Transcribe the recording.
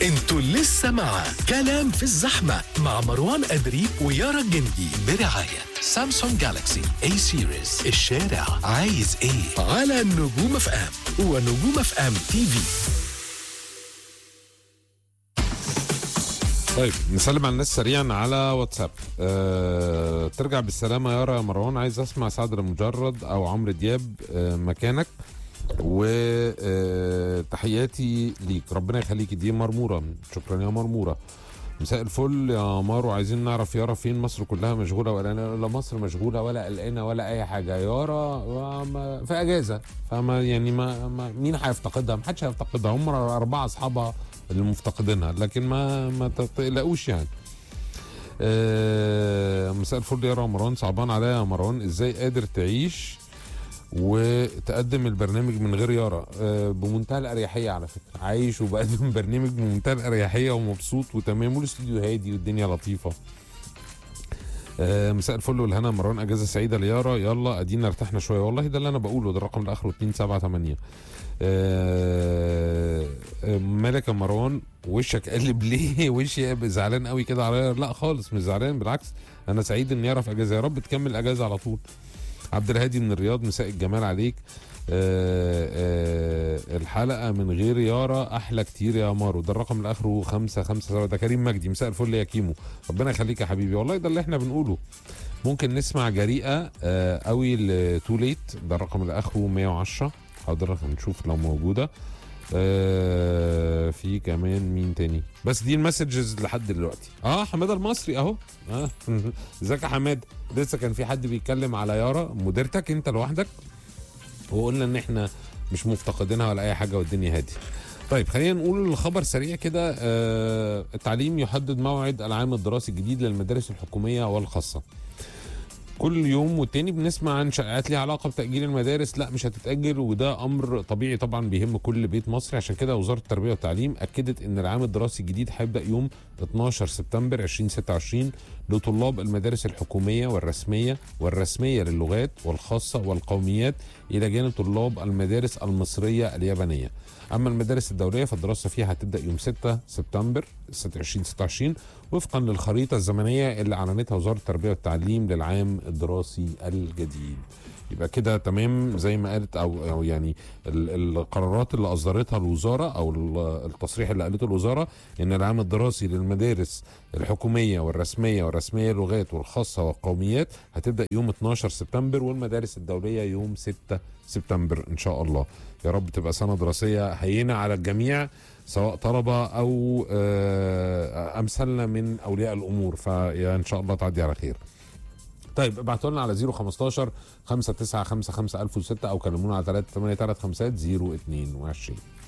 انتوا لسه مع كلام في الزحمة مع مروان أدري ويارا الجندي برعاية سامسونج جالاكسي اي سيريز الشارع عايز ايه على نجوم اف ام ونجوم اف ام تي في طيب نسلم على الناس سريعا على واتساب أه ترجع بالسلامه يا يارا يا مروان عايز اسمع سعد المجرد او عمرو دياب أه مكانك وتحياتي ليك ربنا يخليك دي مرموره شكرا يا مرموره مساء الفل يا مارو عايزين نعرف يارا فين مصر كلها مشغوله ولا لا مصر مشغوله ولا قلقانه ولا اي حاجه يارا ما- في اجازه فما يعني ما, ما مين هيفتقدها؟ محدش هيفتقدها هم اربعه اصحابها اللي مفتقدينها لكن ما ما تقلقوش يعني آه، مساء الفل يا مروان صعبان عليا يا مروان ازاي قادر تعيش وتقدم البرنامج من غير يارا آه، بمنتهى الاريحيه على فكره عايش وبقدم برنامج بمنتهى الاريحيه ومبسوط وتمام والاستوديو هادي والدنيا لطيفه آه، مساء الفل والهنا مروان اجازه سعيده ليارا يلا ادينا ارتحنا شويه والله ده اللي انا بقوله ده الرقم اللي اخره 278 آه، آه، مالك يا مروان وشك قلب ليه وشي زعلان قوي كده عليا لا خالص مش زعلان بالعكس انا سعيد ان يارا في اجازه يا رب تكمل اجازه على طول عبد الهادي من الرياض مساء الجمال عليك آه آه الحلقه من غير يارا احلى كتير يا مارو ده الرقم اللي اخره خمسة خمسة سبعة ده كريم مجدي مساء الفل يا كيمو ربنا يخليك يا حبيبي والله ده اللي احنا بنقوله ممكن نسمع جريئه آه قوي لتو ليت ده الرقم اللي اخره 110 حاضر نشوف لو موجوده آه في كمان مين تاني بس دي المسجز لحد دلوقتي اه حماده المصري اهو اه ازيك يا حماد لسه كان في حد بيتكلم على يارا مديرتك انت لوحدك وقلنا ان احنا مش مفتقدينها ولا اي حاجه والدنيا هاديه طيب خلينا نقول الخبر سريع كده آه التعليم يحدد موعد العام الدراسي الجديد للمدارس الحكوميه والخاصه كل يوم والتاني بنسمع عن شائعات ليها علاقه بتاجيل المدارس لا مش هتتاجل وده امر طبيعي طبعا بيهم كل بيت مصري عشان كده وزاره التربيه والتعليم اكدت ان العام الدراسي الجديد هيبدا يوم 12 سبتمبر 2026 لطلاب المدارس الحكوميه والرسميه والرسميه للغات والخاصه والقوميات الى جانب طلاب المدارس المصريه اليابانيه اما المدارس الدوليه فالدراسه فيها هتبدا يوم 6 سبتمبر 2026 وفقا للخريطه الزمنيه اللي اعلنتها وزاره التربيه والتعليم للعام الدراسي الجديد يبقى كده تمام زي ما قالت او او يعني ال- القرارات اللي اصدرتها الوزاره او ال- التصريح اللي قالته الوزاره ان العام الدراسي للمدارس الحكوميه والرسميه والرسميه اللغات والخاصه والقوميات هتبدا يوم 12 سبتمبر والمدارس الدوليه يوم 6 سبتمبر ان شاء الله يا رب تبقى سنه دراسيه هينه على الجميع سواء طلبه او آه، امثالنا من اولياء الامور فيا ان شاء الله تعدي على خير طيب ابعتوا لنا على 015 5955 1006 او كلمونا على 383 022